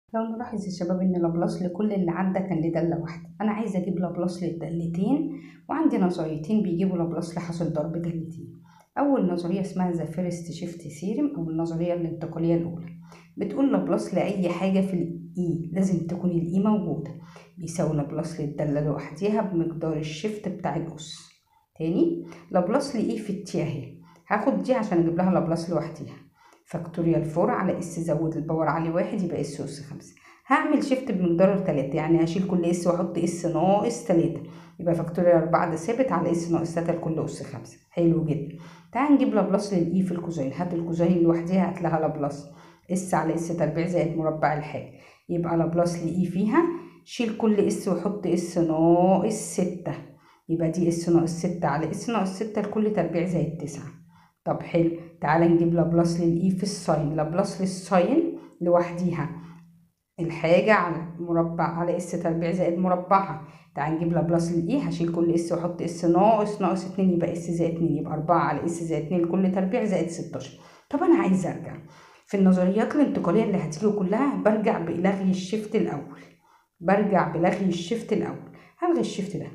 لو نلاحظ يا شباب ان لابلاس لكل اللي عدى كان لدالة واحدة انا عايزة اجيب لابلاس للدالتين وعندي نظريتين بيجيبوا لابلاس لحاصل ضرب دالتين اول نظرية اسمها ذا فيرست شيفت ثيرم او النظرية الانتقالية الاولى بتقول لابلاس لاي حاجة في الاي لازم تكون الاي موجودة بيساوي لابلاس للدالة لوحديها بمقدار الشيفت بتاع الاس تاني لابلاس لاي في التي اهي هاخد دي عشان اجيب لها لابلاس لوحديها فاكتوريال فور على اس زود الباور عليه واحد يبقى اس اس خمسة هعمل شيفت بمقدار تلاتة يعني هشيل كل اس واحط اس ناقص تلاتة يبقى فاكتوريال أربعة ده ثابت على اس ناقص تلاتة لكل اس خمسة حلو جدا تعال نجيب لابلاس للاي في الكوزين هات الكوزين لوحديها هات لها لابلاس اس على اس تربيع زائد مربع الحاجة يبقى لابلاس لاي فيها شيل كل اس وحط اس ناقص ستة يبقى دي اس ناقص ستة على اس ناقص ستة لكل تربيع زائد تسعة طب حلو تعالى نجيب لابلاس للاي في الساين لابلاس للساين لوحديها الحاجة على مربع على اس تربيع زائد مربعها تعال نجيب لابلاس للاي هشيل كل اس واحط اس ناقص ناقص اتنين يبقى اس زائد اتنين يبقى اربعة على اس زائد اتنين لكل تربيع زائد ستاشر طب انا عايزة ارجع في النظريات الانتقالية اللي هتيجي كلها برجع بلغي الشيفت الاول برجع بلغي الشيفت الاول هلغي الشيفت ده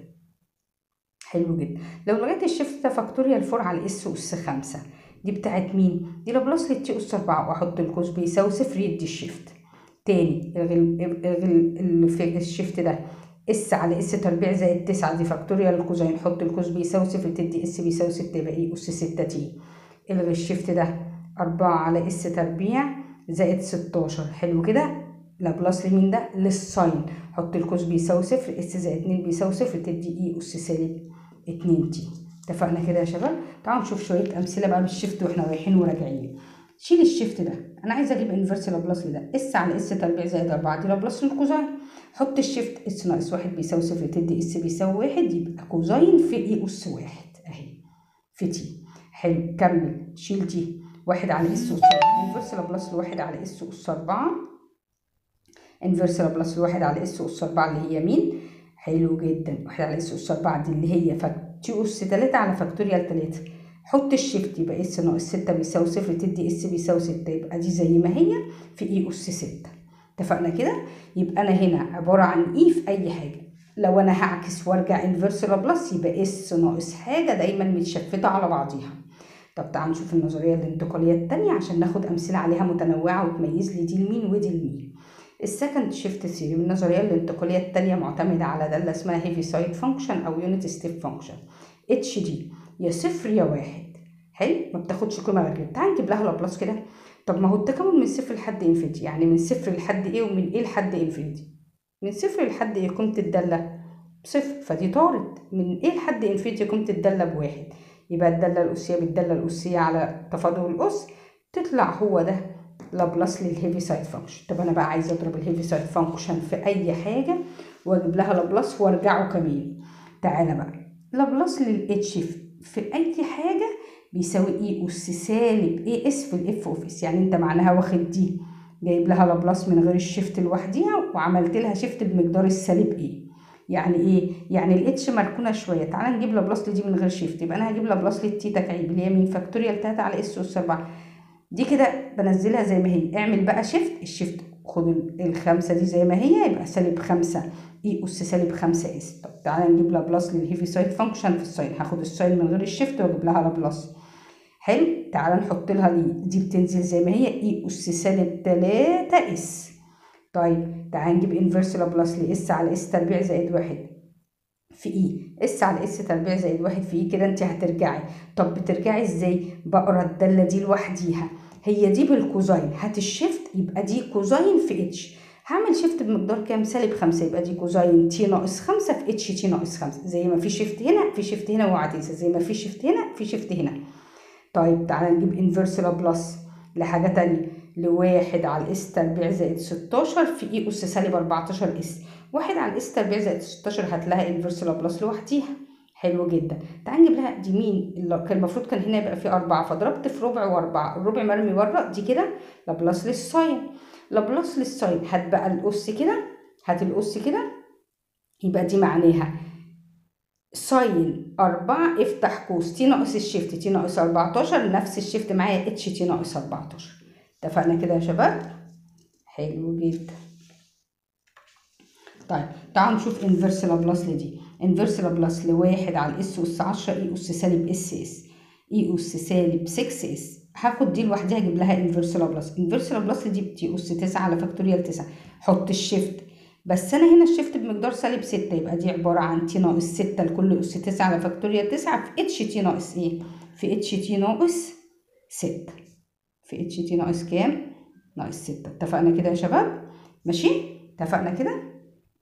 حلو جدا لو لغيت الشيفت ده فاكتوريال فور على اس اس خمسة دي بتاعت مين؟ دي لابلاس للتي اس أربعة وأحط القوس بيساوي صفر يدي الشيفت تاني الغي اللي في الشيفت ده اس على اس تربيع زائد تسعة دي فاكتوريال القوسين حط القوس بيساوي صفر تدي اس بيساوي ستة يبقى ايه أس ستة تي الغي الشيفت ده أربعة على اس تربيع زائد ستاشر حلو كده لابلاس لمين ده؟ للساين حط القوس بيساوي صفر اس زائد اتنين بيساوي صفر تدي ايه أس سالب اتنين تي اتفقنا كده يا شباب تعالوا نشوف شويه امثله بقى بالشيفت واحنا رايحين وراجعين شيل الشيفت ده انا عايزه اجيب انفرس لابلاس لده اس على اس تربيع زائد أربعة دي لابلاس للكوزين حط الشيفت اس ناقص واحد بيساوي صفر تدي اس بيساوي واحد يبقى كوزين في اي اس واحد اهي في تي حلو كمل شيل دي واحد على اس اس انفرس لابلاس لواحد على اس اس أربعة انفرس لابلاس لواحد على اس اس أربعة اللي هي مين حلو جدا واحد على اس اس أربعة دي اللي هي فك تي اس تلاتة على فاكتوريال تلاتة حط الشيفت يبقى اس ناقص ستة بيساوي صفر تدي اس بيساوي ستة يبقى دي زي ما هي في اي اس ستة اتفقنا كده يبقى انا هنا عبارة عن اي في اي حاجة لو انا هعكس وارجع انفرس لابلاس يبقى اس ناقص حاجة دايما متشفتة على بعضيها طب تعال نشوف النظرية الانتقالية التانية عشان ناخد أمثلة عليها متنوعة وتميز لي دي لمين ودي لمين السكند شيفت ثيوري النظريه الانتقاليه الثانيه معتمده على داله اسمها هيفي سايد فانكشن او يونت ستيب فانكشن اتش دي يا صفر يا واحد حلو ما بتاخدش قيمه غير كده تعال نجيب لها لابلاس كده طب ما هو التكامل من صفر لحد انفينيتي يعني من صفر لحد ايه ومن ايه لحد انفينيتي من صفر لحد ايه قيمه الداله بصفر فدي طارت من ايه لحد انفينيتي قيمه الداله بواحد يبقى الداله الاسيه بالداله الاسيه على تفاضل الاس تطلع هو ده لابلاس للهيفي سايد فانكشن طب انا بقى عايزه اضرب الهيفي سايد فانكشن في اي حاجه واجيب لها لابلاس وارجعه كمان تعالى بقى لابلاس للاتش في اي حاجه بيساوي اي اس سالب اي اس في الاف اوف اس يعني انت معناها واخد دي جايب لها لابلاس من غير الشيفت لوحديها وعملت لها شيفت بمقدار السالب ايه يعني ايه يعني الاتش مركونه شويه تعالى نجيب لابلاس لدي من غير شيفت يبقى انا هجيب لابلاس للتي تكعيب اللي هي من فاكتوريال 3 على اس اس 4 دي كده بنزلها زي ما هي اعمل بقى شيفت الشيفت خد الخمسة دي زي ما هي يبقى سالب خمسة اي اس سالب خمسة اس طب تعالى نجيب لابلاس للهيفي سايد فانكشن في الساين هاخد الساين من غير الشيفت واجيب لها لابلاس حلو تعالى نحط لها دي دي بتنزل زي ما هي اي اس سالب تلاتة اس طيب تعالى نجيب انفرس لابلاس لاس على اس تربيع زائد واحد في اي اس على اس تربيع زائد واحد في اي كده انت هترجعي طب بترجعي ازاي بقرا الداله دي لوحديها هي دي بالكوزين هات الشيفت يبقى دي كوزين في اتش هعمل شيفت بمقدار كام سالب خمسة يبقى دي كوزين تي ناقص خمسة في اتش تي ناقص خمسة زي ما في شيفت هنا في شيفت هنا وعديسة زي ما في شيفت هنا في شيفت هنا طيب تعالى نجيب انفرس لابلاس لحاجة تانية لواحد على الاس تربيع زائد ستاشر في اي اس سالب اربعتاشر اس واحد على الاس تربيع زائد ستاشر هات لها انفرس لابلاس لوحديها حلو جدا تعال نجيب لها دي مين اللي كان المفروض كان هنا يبقى فيه أربعة فضربت في ربع وأربعة الربع مرمي بره دي كده لابلاس للساين لابلاس للساين هات بقى الأس كده هات الأس كده يبقى دي معناها ساين أربعة افتح قوس تي ناقص الشيفت تي ناقص أربعتاشر نفس الشيفت معايا اتش تي ناقص أربعتاشر اتفقنا كده يا شباب حلو جدا طيب تعالوا نشوف انفرس لابلاس لدي انفرس لابلاس لواحد على الاس اس 10 اي اس سالب اس اس اي اس سالب 6 اس هاخد دي لوحدها اجيب لها انفرس لابلاس انفرس لابلاس دي بتي اس 9 على فاكتوريال 9 حط الشيفت بس انا هنا الشيفت بمقدار سالب 6 يبقى دي عباره عن تي ناقص 6 لكل اس 9 على فاكتوريال 9 في اتش تي ناقص ايه في اتش تي ناقص 6 في اتش تي ناقص كام ناقص 6 اتفقنا كده يا شباب ماشي اتفقنا كده